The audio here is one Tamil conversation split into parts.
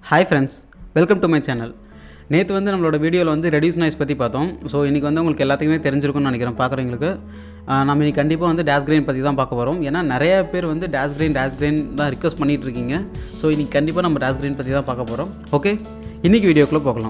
Hi friends welcome to my channel நேற்று வந்து நம்மளோட வீடியோவில் வந்து ரெடியூஸ் நாய்ஸ் பற்றி பார்த்தோம் ஸோ இன்றைக்கி வந்து உங்களுக்கு எல்லாத்துக்குமே தெரிஞ்சிருக்கும்னு நினைக்கிறேன் பார்க்குறவங்களுக்கு ஆஹ் நம்ம இன்னைக்கு கண்டிப்பாக வந்து டேஸ் கிரெயின் பற்றி தான் பார்க்க போகிறோம் ஏன்னா நிறைய பேர் வந்து டேஸ் கிரெயின் டேஸ் கிரெயின் தான் ரிக்வஸ்ட் பண்ணிட்டு இருக்கீங்க ஸோ இன்றைக்கி கண்டிப்பாக நம்ம டேஸ் கிரெயின் பற்றி தான் பார்க்க போகிறோம் ஓகே இன்றைக்கி வீடியோக்குள்ளே போகலாம்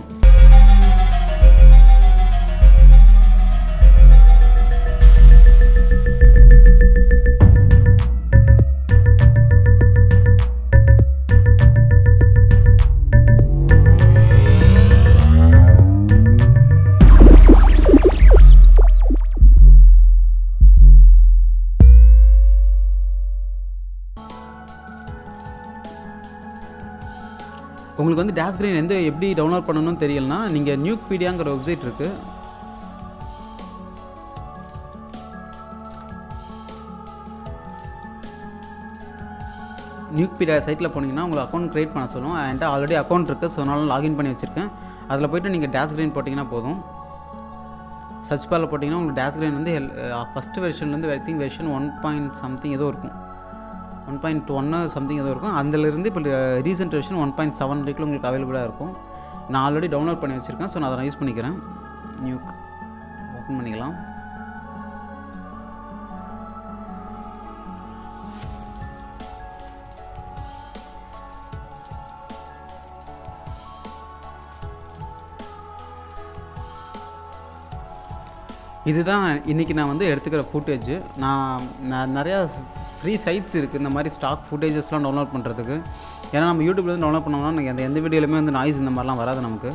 உங்களுக்கு வந்து டேஸ் கிரெயின் எந்த எப்படி டவுன்லோட் பண்ணணும்னு தெரியலனா நீங்கள் நியூக் பீடியாங்கிற வெப்சைட் இருக்குது நியூக் பீடியா சைட்டில் போனீங்கன்னா உங்களுக்கு அக்கௌண்ட் க்ரியேட் பண்ண சொல்லும் என்கிட்ட ஆல்ரெடி அக்கௌண்ட் இருக்குது ஸோ அதனால லாகின் பண்ணி வச்சுருக்கேன் அதில் போய்ட்டு நீங்கள் டேஸ் கிரெயின் போட்டிங்கன்னா போதும் சர்ச் பாரில் போட்டிங்கன்னா உங்களுக்கு டேஸ் கிரெயின் வந்து ஃபஸ்ட்டு வெர்ஷன்லேருந்து I think version one point something ஏதோ இருக்கும் ஒன் பாயிண்ட் ஒன்று சம்திங் ஏதோ இருக்கும் அதிலிருந்து இப்போ recent version one point seven வரைக்கும் உங்களுக்கு அவைலபிளாக இருக்கும் நான் ஆல்ரெடி டவுன்லோட் பண்ணி வச்சுருக்கேன் ஸோ நான் அதை யூஸ் பண்ணிக்கிறேன் நியூக் ஓப்பன் பண்ணிக்கலாம் இதுதான் இன்றைக்கி நான் வந்து எடுத்துக்கிற ஃபுட்டேஜ் நான் நான் நிறையா ஃப்ரீ சைட்ஸ் இருக்குது இந்த மாதிரி ஸ்டாக் ஃபுட்டேஜஸ்லாம் டவுன்லோட் பண்ணுறதுக்கு ஏன்னா நம்ம யூடியூப்லேருந்து டவுன்லோட் பண்ணோம்னா எனக்கு எந்த எந்த வீடியோலையுமே வந்து நாய்ஸ் இந்த மாதிரிலாம் வராது நமக்கு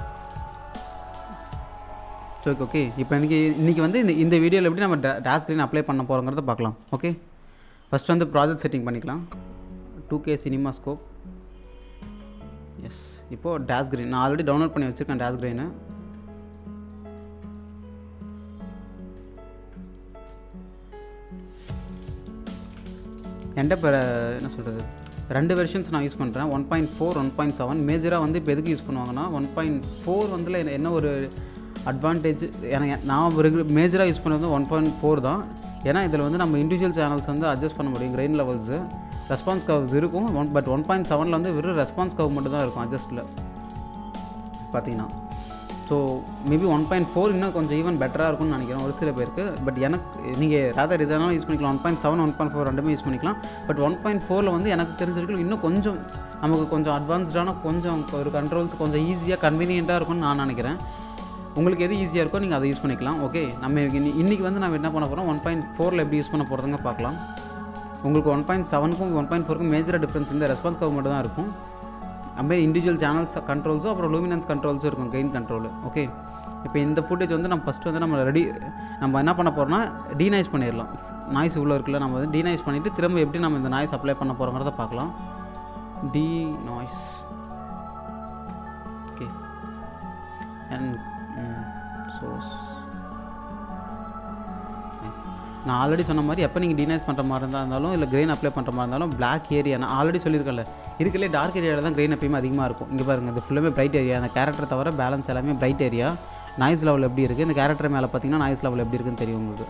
ஓகே ஓகே இப்போ எனக்கு இன்றைக்கி வந்து இந்த இந்த வீடியோவில் எப்படி நம்ம டேஸ் ஸ்க்ரீன் அப்ளை பண்ண போகிறோங்கிறத பார்க்கலாம் ஓகே ஃபஸ்ட் வந்து ப்ராஜெக்ட் செட்டிங் பண்ணிக்கலாம் two K CinemaScope yes இப்போது டேஸ் கிரீன் நான் ஆல்ரெடி டவுன்லோட் பண்ணி வச்சுருக்கேன் டேஸ் கிரீனு என்கிட்ட இப்போ என்ன சொல்கிறது ரெண்டு வெர்ஷன்ஸ் நான் யூஸ் பண்ணுறேன் one point four one point seven மேஜராக வந்து இப்போ எதுக்கு யூஸ் பண்ணுவாங்கன்னா ஒன் பாயிண்ட் ஃபோர் வந்துல என்ன- என்ன ஒரு அட்வான்டேஜ் எனக்கு நான் ஒரு மேஜராக யூஸ் பண்ணது ஒன் பாயிண்ட் ஃபோர் தான் ஏன்னா இதில் வந்து நம்ம இண்டிவிஜுவல் சேனல்ஸ் வந்து அட்ஜஸ்ட் பண்ண முடியும் கிரெயின் லெவல்ஸு ரெஸ்பான்ஸ் கவ்ஸ் இருக்கும் ஒன் பட் ஒன் பாயிண்ட் செவனில் வந்து வெறும் ரெஸ்பான்ஸ் கவ் மட்டும் தான் இருக்கும் அட்ஜஸ்ட்டில் பார்த்தீங்கன்னா so maybe one point four இன்னும் கொஞ்சம் ஈவன் பெட்டராக இருக்கும்னு நினைக்கிறேன் ஒரு சில பேருக்கு பட் எனக்கு நீங்கள் ரேதர் இதனாலும் யூஸ் பண்ணிக்கலாம் one point seven one point four ரெண்டுமே யூஸ் பண்ணிக்கலாம் பட் ஒன் பாயிண்ட் ஃபோரில் வந்து எனக்கு தெரிஞ்சிருக்கு இன்னும் கொஞ்சம் நமக்கு கொஞ்சம் அட்வான்ஸ்டான கொஞ்சம் ஒரு கண்ட்ரோல்ஸ் கொஞ்சம் ஈஸியாக கன்வீனியண்ட்டாக இருக்கும்னு நான் நினைக்கிறேன் உங்களுக்கு எது ஈஸியாக இருக்கோ நீங்கள் அதை யூஸ் பண்ணிக்கலாம் ஓகே நம்ம இன்னி- இன்னைக்கு வந்து நம்ம என்ன பண்ண போகிறோம் ஒன் பாயிண்ட் ஃபோரில் எப்படி யூஸ் பண்ண போகிறதுங்க பார்க்கலாம் உங்களுக்கு ஒன் பாயிண்ட் செவனுக்கும் ஒன் பாயிண்ட் ஃபோருக்கும் மேஜராக டிஃப்ரென்ஸ் இந்த ரெஸ்பான்ஸ் கவ் மட்டும் தான் இருக்கும் அதுமாதிரி இண்டிவிஜுவல் சேனல்ஸ் கண்ட்ரோல்ஸும் அப்புறம் லூமினன்ஸ் கண்ட்ரோல்ஸும் இருக்கும் கெயின் கண்ட்ரோல் ஓகே இப்போ இந்த ஃபுட்டேஜ் வந்து நம்ம ஃபஸ்ட்டு வந்து நம்ம ரெடி நம்ம என்ன பண்ண போகிறோம்னா டீநாய்ஸ் பண்ணிடலாம் நாய்ஸ் உள்ள இருக்குல்ல நம்ம வந்து டீநாய்ஸ் பண்ணிவிட்டு திரும்ப எப்படி நம்ம இந்த நாய்ஸ் அப்ளை பண்ண போகிறோங்கிறத பார்க்கலாம் denoise okay and source நான் ஆல்ரெடி சொன்ன மாதிரி எப்போ நீங்கள் டீனைஸ் பண்ணுற மாதிரி இருந்தா இருந்தாலும் இல்லை கிரெயின் அப்ளை பண்ணுற மாதிரி இருந்தாலும் பிளாக் ஏரியா நான் ஆல்ரெடி சொல்லியிருக்கேன்ல இருக்கலே டார்க் ஏரியாவில் தான் கிரெயின் எப்பயுமே அதிகமாக இருக்கும் இங்கே பாருங்கள் இது ஃபுல்லாமே பிரைட் ஏரியா அந்த கேரக்டர் தவிர பேலன்ஸ் எல்லாமே பிரைட் ஏரியா நாய்ஸ் லெவல் எப்படி இருக்குது இந்த கேரக்டர் மேலே பார்த்தீங்கன்னா நாய்ஸ் லெவல் எப்படி இருக்குன்னு தெரியும் உங்களுக்கு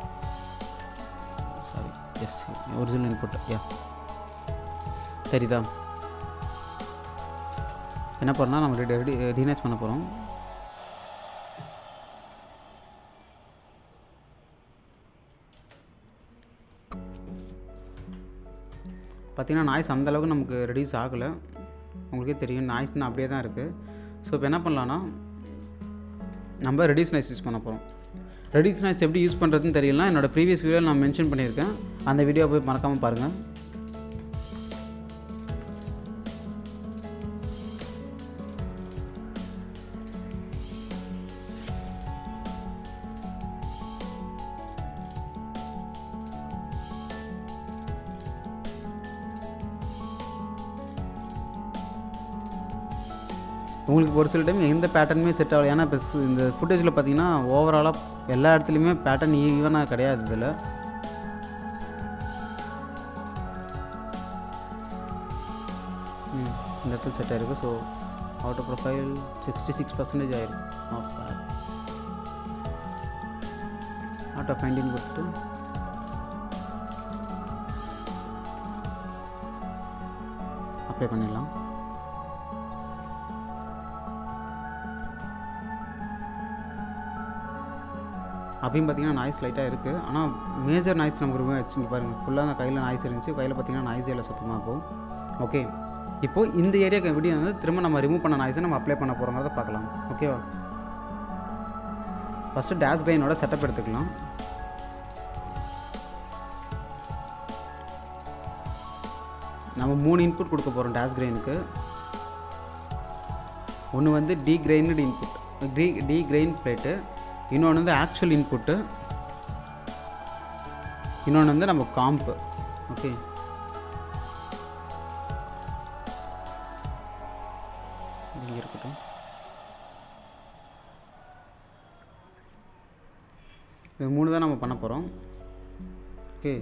சாரி எஸ் ஒரிஜினல் இன்புட் யா சரிதா என்ன பண்ணால் நம்ம ரெடி டீனைஸ் பண்ண போகிறோம் பார்த்தீங்கன்னா நாய்ஸ் அந்தளவுக்கு நமக்கு ரெடியூஸ் ஆகலை உங்களுக்கே தெரியும் நாய்ஸ்னு அப்படியே தான் இருக்குது ஸோ இப்போ என்ன பண்ணலான்னா நம்ம ரெடியூஸ் நாய்ஸ் யூஸ் பண்ண போகிறோம் ரெடியூஸ் நாய்ஸ் எப்படி யூஸ் பண்ணுறதுன்னு தெரியலனா என்னோட ப்ரீவியஸ் வீடியோவில் நான் மென்ஷன் பண்ணியிருக்கேன் அந்த வீடியோ போய் மறக்காமல் பாருங்கள் உங்களுக்கு ஒரு சில டைம் எந்த பேட்டர்னுமே செட் ஆகல ஏன்னா இப்போ சு- இந்த ஃபுட்டேஜில் பார்த்தீங்கன்னா ஓவராலாக எல்லா இடத்துலையுமே பேட்டர்ன் ஈவனாக கிடையாது இதில் ம், இந்த இடத்துல செட் ஆயிருக்கு so outer profile sixty six percentage ஆயிருக்கு நாட் பேட் ஆட்டோ ஃபைண்டின் கொடுத்துட்டு அப்ளை பண்ணிடலாம் அப்பயும் பார்த்தீங்கன்னா நாய்ஸ் லைட்டாக இருக்குது ஆனால் மேஜர் நாய்ஸ் நமக்கு ரொம்ப வச்சுங்க பாருங்கள் ஃபுல்லாக அந்த கையில் நாய்ஸ் இருந்துச்சு கையில் பார்த்தீங்கன்னா நாய்ஸே இல்லை சுத்தமாக இருக்கும் ஓகே இப்போது இந்த ஏரியாவுக்கு எப்படி வந்து திரும்ப நம்ம ரிமூவ் பண்ண நாய்ஸை நம்ம அப்ளை பண்ண போகிறோங்கிறத பார்க்கலாம் ஓகேவா ஃபஸ்ட்டு டேஷ் கிரைனோட செட்டப் எடுத்துக்கலாம் நம்ம மூணு இன்புட் கொடுக்க போகிறோம் டேஷ் கிரைனுக்கு ஒன்று வந்து degrained input D degrain plate இன்னொன்று வந்து ஆக்சுவல் இன்புட்டு இன்னொன்று வந்து நம்ம காம்பு ஓகே இங்கே இருக்கட்டும் இது மூணு தான் நம்ம பண்ண போகிறோம் ஓகே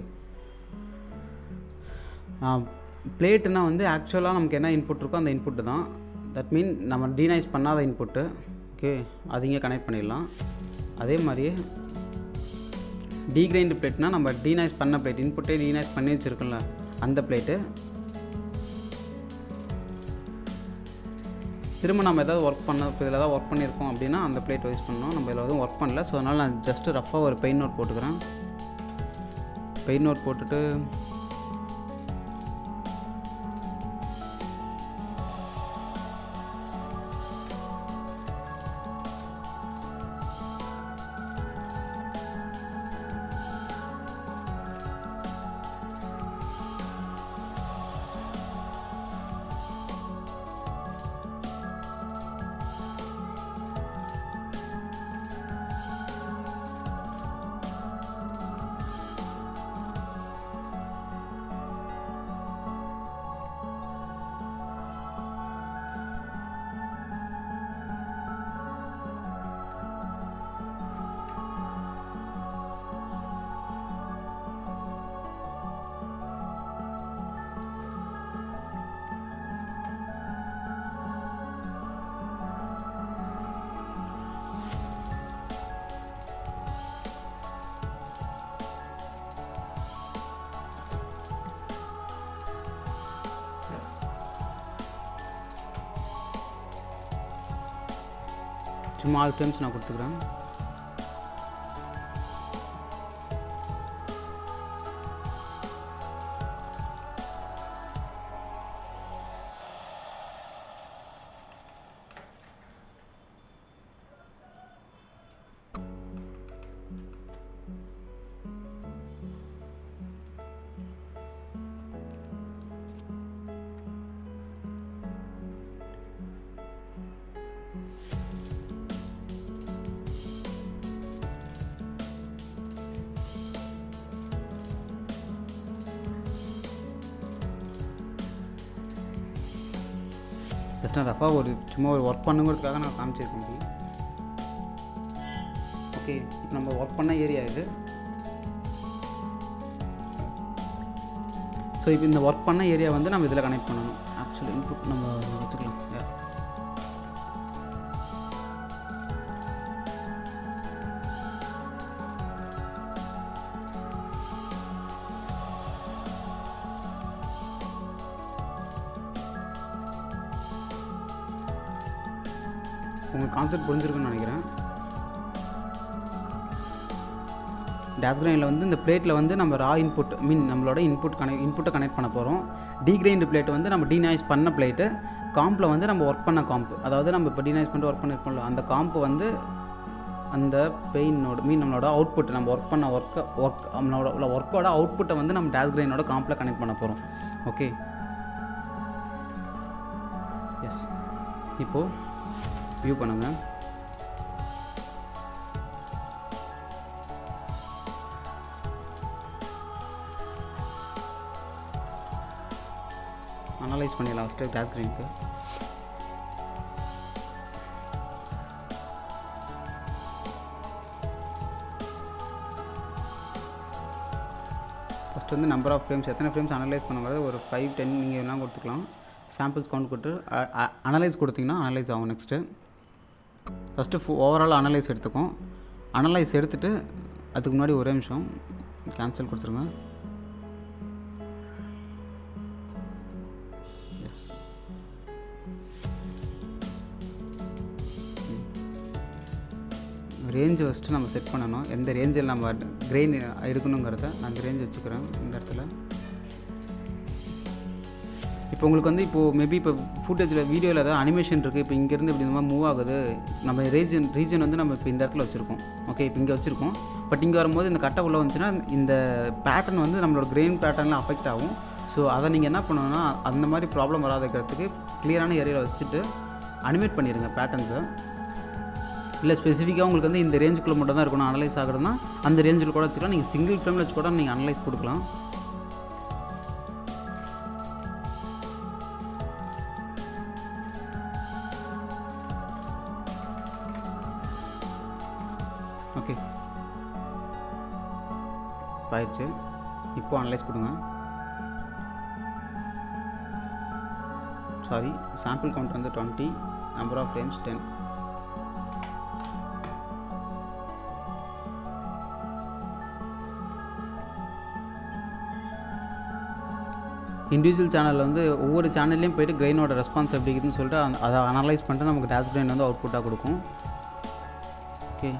பிளேட்டுனா வந்து ஆக்சுவலாக நமக்கு என்ன இன்புட் இருக்கோ அந்த இன்புட்டு தான் தட் மீன் நம்ம டீனைஸ் பண்ணாத இன்புட்டு ஓகே அது இங்கே கனெக்ட் பண்ணிடலாம் அதே மாதிரியே டீக்ரைண்ட் பிளேட்னா நம்ம டீனைஸ் பண்ண பிளேட் இன்புட்டே டீனைஸ் பண்ணி வச்சுருக்கோம்ல அந்த பிளேட்டு திரும்ப நம்ம ஏதாவது ஒர்க் பண்ண இப்போ இதில் ஏதாவது ஒர்க் பண்ணியிருக்கோம் அப்படின்னா அந்த பிளேட் யூஸ் பண்ணோம் நம்ம இதில் எதுவும் ஒர்க் பண்ணல ஸோ அதனால் நான் ஜஸ்ட்டு ரஃபாக ஒரு பெயின் நோட் போட்டுக்கிறேன் பெயின் நோட் போட்டுட்டு சும்மா ஆல் டைம்ஸ் நான் கொடுத்துக்கிறேன் ஜஸ்ட் நான் ரஃபாக ஒரு சும்மா ஒரு ஒர்க் பண்ணுங்கிறதுக்காக நான் காமிச்சிருக்கேன் இப்படி ஓகே இப்போ நம்ம ஒர்க் பண்ண ஏரியா இது ஸோ இப்போ இந்த ஒர்க் பண்ண ஏரியா வந்து நம்ம இதில் கனெக்ட் பண்ணணும் ஆக்சுவலி இன்புட் நம்ம வச்சுக்கலாம் Yeah. உங்களுக்கு கான்செப்ட் புரிஞ்சிருக்குன்னு நினைக்கிறேன் டேஸ்கிரைனில் வந்து இந்த பிளேட்டில் வந்து நம்ம ரா இன்புட் மீன் நம்மளோட இன்புட் கனெக்ட் இன்புட்டை கனெக்ட் பண்ண போகிறோம் டீக்ரைண்ட் பிளேட் வந்து நம்ம டீநாய்ஸ் பண்ண பிளேட்டு காம்பில் வந்து நம்ம ஒர்க் பண்ண காம்பு அதாவது நம்ம இப்போ டீநாய்ஸ் பண்ணிட்டு ஒர்க் பண்ணிருப்போம்ல அந்த காம்பு வந்து அந்த பெயினோட மீன் நம்மளோட அவுட்புட் நம்ம ஒர்க் பண்ண ஒர்க்கை ஒர்க் நம்மளோட ஒர்க்கோட அவுட்புட்டை வந்து நம்ம டேஸ்கிரைனோட காம்பில் கனெக்ட் பண்ண போகிறோம் ஓகே எஸ் இப்போது வியூ பண்ணுங்கள் அனலைஸ் பண்ணிடலாம் ஃபஸ்ட்டு கிளாஸ் ஸ்க்ரீனுக்கு ஃபஸ்ட்டு வந்து நம்பர் ஆஃப் ஃப்ரேம்ஸ் எத்தனை ஃப்ரேம்ஸ் அனலைஸ் பண்ணுங்கிறது ஒரு ஃபைவ் டென் நீங்கள் எல்லாம் கொடுத்துக்கலாம் சாம்பிள்ஸ் கவுண்ட் கொடுத்து அனலைஸ் கொடுத்தீங்கன்னா அனலைஸ் ஆகும் நெக்ஸ்ட்டு ஃபஸ்ட்டு ஃபு ஓவரால் அனலைஸ் எடுத்துக்கும் அனலைஸ் எடுத்துகிட்டு அதுக்கு முன்னாடி ஒரே நிமிஷம் கேன்சல் கொடுத்துருங்க எஸ் ரேஞ்சை ஃபஸ்ட்டு நம்ம செட் பண்ணணும் எந்த ரேஞ்சில் நம்ம கிரெயின் எடுக்கணுங்கிறத நான் அந்த ரேஞ்ச் வச்சுக்கிறேன் இந்த இடத்துல இப்போ உங்களுக்கு வந்து இப்போது மேபி இப்போ ஃபுட்டேஜில் வீடியோவில் ஏதாவது அனிமேஷன் இருக்குது இப்போ இங்கேருந்து இப்படி இந்த மாதிரி மூவ் ஆகுது நம்ம ரீஜன் ரீஜன் வந்து நம்ம இப்போ இந்த இடத்துல வச்சுருக்கோம் ஓகே இப்போ இங்கே வச்சுருக்கோம் பட் இங்கே வரும்போது இந்த கட்டை உள்ளே வந்துச்சுன்னா இந்த பேட்டர்ன் வந்து நம்மளோட கிரெயின் பேட்டர்னில் அஃபெக்ட் ஆகும் ஸோ அதை நீங்கள் என்ன பண்ணணும்னா அந்த மாதிரி ப்ராப்ளம் வராத இருக்கிறதுக்கு கிளியரான ஏரியாவில் வச்சுட்டு அனிமேட் பண்ணிடுங்க பேட்டர்ன்ஸை இல்லை ஸ்பெசிஃபிக்காக உங்களுக்கு வந்து இந்த ரேஞ்சுக்குள்ளே மட்டும் தான் இருக்கணும் அனலைஸ் ஆகுறதுனா அந்த ரேஞ்சில் கூட வச்சுக்கலாம் நீங்கள் சிங்கிள் ஃப்ரேமில் வச்சு கூட நீங்கள் அனலைஸ் கொடுக்கலாம் ஓகே ஆயிடுச்சு இப்போ அனலைஸ் கொடுங்க சாரி சாம்பிள் கவுண்ட் வந்து twenty number of frames ten individual சேனலில் வந்து ஒவ்வொரு சேனல்லையும் போயிட்டு கிரெயினோட ரெஸ்பான்ஸ் எப்படி இருக்குதுன்னு சொல்லிட்டு அந்த- அதை அனலைஸ் பண்ணிட்டு நமக்கு டேஷ் கிரெயின் வந்து அவுட்புட்டாக கொடுக்கும் ஓகே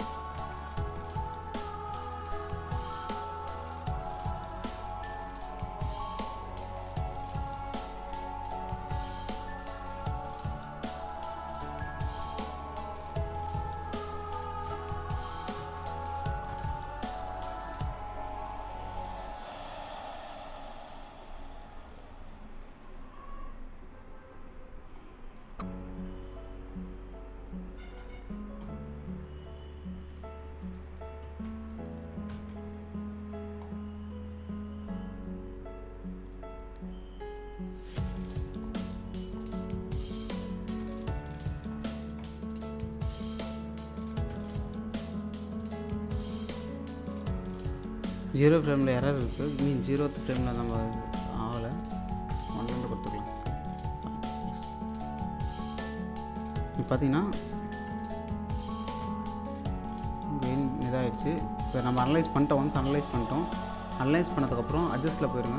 ஜீரோ ஃப்ரேமில் எரர் இருக்குது மீன் ஜீரோ ஃப்ரேமில் நம்ம ஆகலை ஒன்லேருந்து கொடுத்துக்கலாம் Yes. இப்போ பார்த்தீங்கன்னா கெயின் இதாகிடுச்சு இப்போ நம்ம அனலைஸ் பண்ணிட்டோம் ஒன்ஸ் அனலைஸ் பண்ணிட்டோம் அனலைஸ் பண்ணதுக்கப்புறம் அட்ஜஸ்ட்டில் போயிருங்க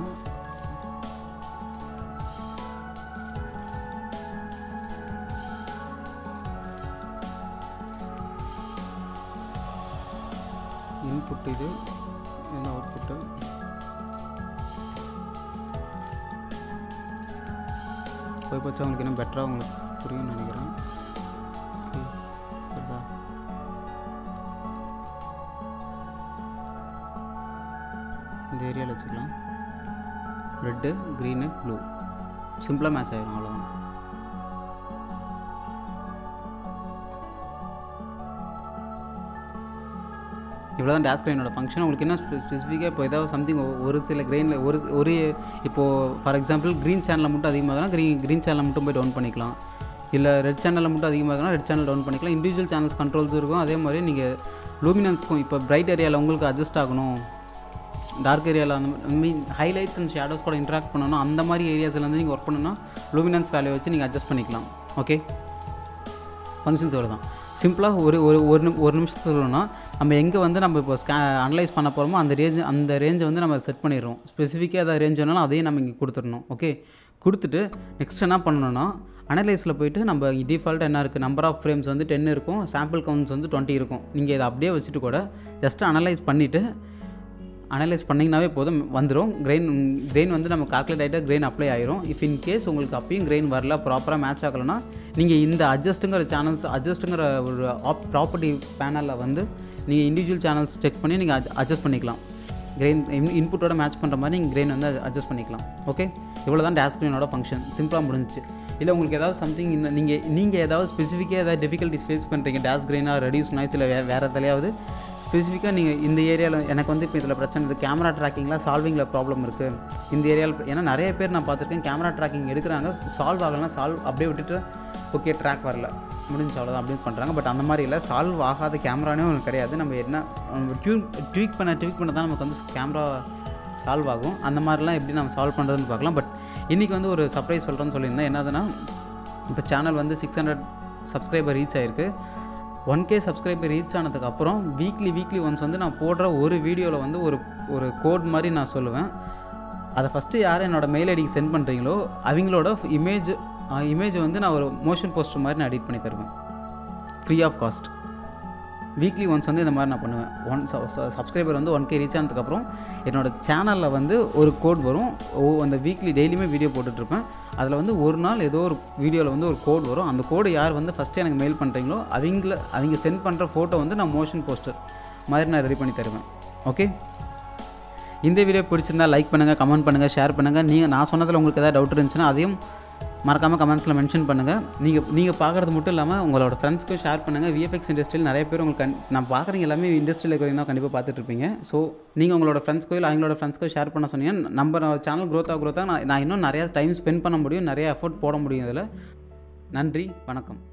இன்புட் இது இது அவுட்புட்டு போய் போச்சு உங்களுக்கு இன்னும் பெட்டராக உங்களுக்கு புரியும்னு நினைக்கிறேன் Okay. புரியுதா இந்த ஏரியாவில் வச்சுக்கலாம் ரெட்டு க்ரீனு ப்ளூ சிம்பிளாக மேட்ச் ஆயிரும் அவ்வளோதான் இவ்வளோ தான் டேஸ் கிரெயினோட ஃபங்க்ஷன் உங்களுக்கு என்ன ஸ்பெசிஃபிக்காக இப்போ ஏதாவது சம்திங் ஒரு சில கிரெயினில் ஒரு ஒரு இப்போது ஃபார் எக்ஸாம்பிள் க்ரீன் சேனலில் மட்டும் அதிகமாகனா க்ரீன் க்ரீன் சேனலில் மட்டும் போய் டவுன் பண்ணிக்கலாம் இல்லை ரெட் சேனலில் மட்டும் அதிகமாகனா ரெட் சேனல் டவுன் பண்ணிக்கலாம் இண்டிவிஜுவல் சேனல்ஸ் கண்ட்ரோல்ஸ் இருக்கும் அதே மாதிரி நீங்கள் லூமினன்ஸ்க்கும் இப்போ பிரைட் ஏரியாவில் உங்களுக்கு அட்ஜஸ்ட் ஆகணும் டார்க் ஏரியாவில் அந்த மீன் ஹைலைட்ஸ் அண்ட் ஷேடோஸ் கூட இன்ட்ராக்ட் பண்ணணும் அந்த மாதிரி ஏரியாஸில் வந்து நீங்கள் ஒர்க் பண்ணணும்னா லூமினன்ஸ் வேல்யூ வச்சு நீங்கள் அட்ஜஸ்ட் பண்ணிக்கலாம் ஓகே ஃபங்க்ஷன்ஸ் இவ்வளோ தான் சிம்பிளாக ஒரு ஒரு ஒரு நிமி ஒரு நிமிஷம் சொல்லணும்னா நம்ம எங்கே வந்து நம்ம இப்போ ஸ்கே அனலைஸ் பண்ண போகிறோமோ அந்த ரேஞ்ச் அந்த ரேஞ்சை வந்து நம்ம செட் பண்ணிடுறோம் ஸ்பெசிஃபிக்காக ஏதாவது ரேஞ்ச் வேணாலும் அதையும் நம்ம இங்கே கொடுத்துடணும் ஓகே கொடுத்துட்டு நெக்ஸ்ட் என்ன பண்ணணும்னா அனலைஸில் போயிட்டு நம்ம டிஃபால்ட் என்ன இருக்குது நம்பர் ஆஃப் ஃப்ரேம்ஸ் வந்து டென் இருக்கும் சாம்பிள் கவுண்ட்ஸ் வந்து டுவெண்ட்டி இருக்கும் நீங்கள் இதை அப்படியே வச்சுட்டு கூட ஜஸ்ட் அனலைஸ் பண்ணிவிட்டு அனலைஸ் பண்ணிங்கனாவே போதும் வந்துடும் கிரெயின் கிரெயின் வந்து நம்ம கால்குலேட் ஆகிட்டா கிரெயின் அப்ளை ஆயிரும் இஃப் இன் கேஸ் உங்களுக்கு அப்பயும் கிரெயின் வரல ப்ராப்பராக மேட்ச் ஆகலைன்னா நீங்கள் இந்த அட்ஜஸ்ட்டுங்கிற சேனல்ஸ் அட்ஜஸ்ட்டுங்கிற ஒரு ஆப் ப்ராப்பர்ட்டி பேனலில் வந்து நீங்கள் இண்டிவிஜுவல் சேனல்ஸ் செக் பண்ணி நீங்கள் அட்ஜஸ்ட் பண்ணிக்கலாம் கிரெயின் இன்புட்டோட மேட்ச் பண்ணுற மாதிரி நீங்கள் கிரெயின் வந்து அட்ஜஸ்ட் பண்ணிக்கலாம் ஓகே இவ்வளோ தான் டேஸ் ஸ்க்ரீனோட ஃபங்க்ஷன் சிம்பிளாக முடிஞ்சுச்சு இல்லை உங்களுக்கு ஏதாவது சம்திங் இந்த நீங்கள் நீங்கள் ஏதாவது ஸ்பெசிஃபிக்காக ஏதாவது டிஃபிகல்ட்டிஸ் ஃபேஸ் பண்ணுறீங்க டேஸ் கிரெயினாக ரெடியூஸ் நாய்ஸ் இல்லை வே வேறு எதுலையாவது ஸ்பெசிஃபிக்காக நீங்கள் இந்த ஏரியாவில் எனக்கு வந்து இப்போ இதில் பிரச்சனை இருக்குது கேமரா ட்ராக்கிங்கில் சால்விங்கில் ப்ராப்ளம் இருக்குது இந்த ஏரியாவில் ஏன்னா நிறைய பேர் நான் பார்த்துருக்கேன் கேமரா ட்ராக்கிங் எடுக்கிறாங்க சால்வ் ஆகலைன்னா சால்வ் அப்படியே விட்டுட்டு ஓகே ட்ராக் வரல முடிஞ்ச அவ்வளோதான் அப்படின்னு பண்ணுறாங்க பட் அந்த மாதிரி இல்லை சால்வ் ஆகாத கேமரானே ஒன்று கிடையாது நம்ம என்ன டியூன் ட்வீக் பண்ண ட்வீக் பண்ண தான் நமக்கு வந்து கேமரா சால்வ் ஆகும் அந்த மாதிரிலாம் எப்படி நம்ம சால்வ் பண்ணுறதுன்னு பார்க்கலாம் பட் இன்றைக்கி வந்து ஒரு சர்ப்ரைஸ் சொல்கிறேன்னு சொல்லியிருந்தேன் என்னதுன்னா இப்போ சேனல் வந்து சிக்ஸ் ஹண்ட்ரட் சப்ஸ்கிரைபர் ரீச் ஆயிருக்கு ஒன் கே சப்ஸ்கிரைபர் ரீச் ஆனதுக்கப்புறம் வீக்லி வீக்லி ஒன்ஸ் வந்து நான் போடுற ஒரு வீடியோவில் வந்து ஒரு ஒரு கோட் மாதிரி நான் சொல்லுவேன் அதை ஃபஸ்ட்டு யார் என்னோட மெயில் ஐடிக்கு சென்ட் பண்ணுறீங்களோ அவங்களோட இமேஜ் இமேஜ் வந்து நான் ஒரு மோஷன் போஸ்டர் மாதிரி நான் எடிட் பண்ணி தருவேன் free of cost weekly once வந்து இந்த மாதிரி நான் பண்ணுவேன் ஒன் சப்ஸ்கிரைபர் வந்து ஒன் கே ரீச் ஆனதுக்கப்புறம் என்னோடய சேனலில் வந்து ஒரு கோட் வரும் ஓ அந்த வீக்லி டெய்லியுமே வீடியோ போட்டுட்ருப்பேன் அதில் வந்து ஒரு நாள் ஏதோ ஒரு வீடியோவில் வந்து ஒரு கோட் வரும் அந்த கோடு யார் வந்து ஃபஸ்ட்டு எனக்கு மெயில் பண்ணுறீங்களோ அவங்கள அவங்க சென்ட் பண்ணுற ஃபோட்டோ வந்து நான் மோஷன் போஸ்டர் மாதிரி நான் ரெடி பண்ணி தருவேன் ஓகே இந்த வீடியோ பிடிச்சிருந்தா லைக் பண்ணுங்கள் கமெண்ட் பண்ணுங்கள் ஷேர் பண்ணுங்கள் நீங்கள் நான் சொன்னதில் உங்களுக்கு ஏதாவது டவுட் இருந்துச்சுன்னா அதையும் மறக்காமல் கமெண்ட்ஸில் மென்ஷன் பண்ணுங்கள் நீங்கள் நீங்கள் பார்க்குறது மட்டும் இல்லாமல் உங்களோட ஃப்ரெண்ட்ஸ்க்கும் ஷேர் பண்ணுங்கள் விஎஃப்எக்ஸ் இண்டஸ்ட்ரியில் நிறைய பேர் உங்களுக்கு கண் நான் பார்க்குறீங்க எல்லாமே இண்டஸ்ட்ரியில் இருக்கிறீங்க கண்டிப்பாக பார்த்துட்ருப்பீங்க ஸோ நீங்கள் உங்களோட ஃப்ரெண்ட்ஸ்க்கோ இல்லை அவங்களோட ஃப்ரெண்ட்ஸ்க்கோ ஷேர் பண்ண சொன்னீங்க நம்ம சேனல் க்ரோத்தாக க்ரோத்தாக நான் நான் இன்னும் நிறையா டைம் ஸ்பெண்ட் பண்ண முடியும் நிறைய எஃபோர்ட் போட முடியும் இதில் நன்றி வணக்கம்